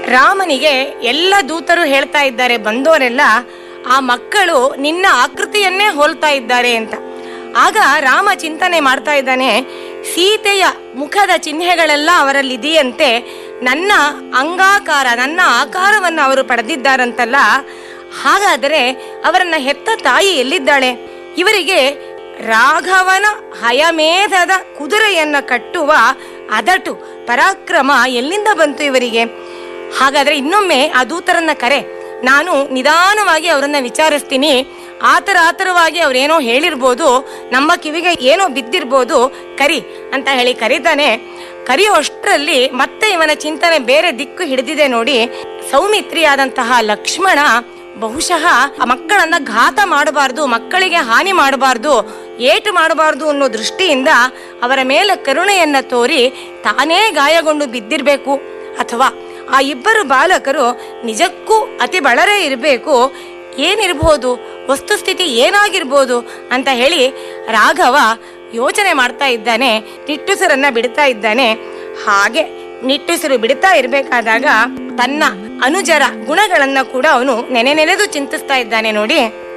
ರಾಮನಿಗೆ ಎಲ್ಲ ದೂತರು ಹೇಳ್ತಾ ಇದ್ದಾರೆ ಬಂದವರೆಲ್ಲ ಆ ಮಕ್ಕಳು ನಿನ್ನ ಆಕೃತಿಯನ್ನೇ ಹೋಲ್ತಾ ಇದ್ದಾರೆ ಅಂತ ಆಗ ರಾಮ ಚಿಂತನೆ ಮಾಡ್ತಾ ಇದ್ದಾನೆ ಸೀತೆಯ ಮುಖದ ಚಿಹ್ನೆಗಳೆಲ್ಲ ಅವರಲ್ಲಿ ಇದೆಯಂತೆ ನನ್ನ ಅಂಗಾಕಾರ ನನ್ನ ಆಕಾರವನ್ನು ಅವರು ಪಡೆದಿದ್ದಾರಂತಲ್ಲ ಹಾಗಾದರೆ ಅವರನ್ನ ಹೆತ್ತ ತಾಯಿ ಎಲ್ಲಿದ್ದಾಳೆ ಇವರಿಗೆ ರಾಘವನ ಹಯಮೇಧದ ಕುದುರೆಯನ್ನ ಕಟ್ಟುವ ಅದಟು ಪರಾಕ್ರಮ ಎಲ್ಲಿಂದ ಬಂತು ಇವರಿಗೆ ಹಾಗಾದ್ರೆ ಇನ್ನೊಮ್ಮೆ ಆ ದೂತರನ್ನ ಕರೆ ನಾನು ನಿಧಾನವಾಗಿ ಅವರನ್ನ ವಿಚಾರಿಸ್ತೀನಿ ಆತರ ಆತರವಾಗಿ ಅವ್ರೇನೋ ಹೇಳಿರ್ಬೋದು ನಮ್ಮ ಕಿವಿಗೆ ಏನೋ ಬಿದ್ದಿರ್ಬೋದು ಕರಿ ಅಂತ ಹೇಳಿ ಕರೀತಾನೆ ಕರೆಯುವಷ್ಟರಲ್ಲಿ ಮತ್ತೆ ಇವನ ಚಿಂತನೆ ಬೇರೆ ದಿಕ್ಕು ಹಿಡಿದಿದೆ ನೋಡಿ ಸೌಮಿತ್ರಿಯಾದಂತಹ ಲಕ್ಷ್ಮಣ ಬಹುಶಃ ಆ ಮಕ್ಕಳನ್ನ ಘಾತ ಮಾಡಬಾರ್ದು ಮಕ್ಕಳಿಗೆ ಹಾನಿ ಮಾಡಬಾರ್ದು ಏಟು ಮಾಡಬಾರ್ದು ಅನ್ನೋ ದೃಷ್ಟಿಯಿಂದ ಅವರ ಮೇಲೆ ಕರುಣೆಯನ್ನ ತೋರಿ ತಾನೇ ಗಾಯಗೊಂಡು ಬಿದ್ದಿರ್ಬೇಕು ಅಥವಾ ಆ ಇಬ್ಬರು ಬಾಲಕರು ನಿಜಕ್ಕೂ ಅತಿ ಬಳರೇ ಇರಬೇಕು ಏನಿರ್ಬೋದು ವಸ್ತುಸ್ಥಿತಿ ಏನಾಗಿರ್ಬೋದು ಅಂತ ಹೇಳಿ ರಾಘವ ಯೋಚನೆ ಮಾಡ್ತಾ ಇದ್ದಾನೆ ನಿಟ್ಟುಸರನ್ನ ಬಿಡ್ತಾ ಇದ್ದಾನೆ ಹಾಗೆ ನಿಟ್ಟುಸಿರು ಬಿಡ್ತಾ ಇರ್ಬೇಕಾದಾಗ ತನ್ನ ಅನುಜರ ಗುಣಗಳನ್ನ ಕೂಡ ಅವನು ನೆನೆ ನೆನೆದು ಚಿಂತಿಸ್ತಾ ಇದ್ದಾನೆ ನೋಡಿ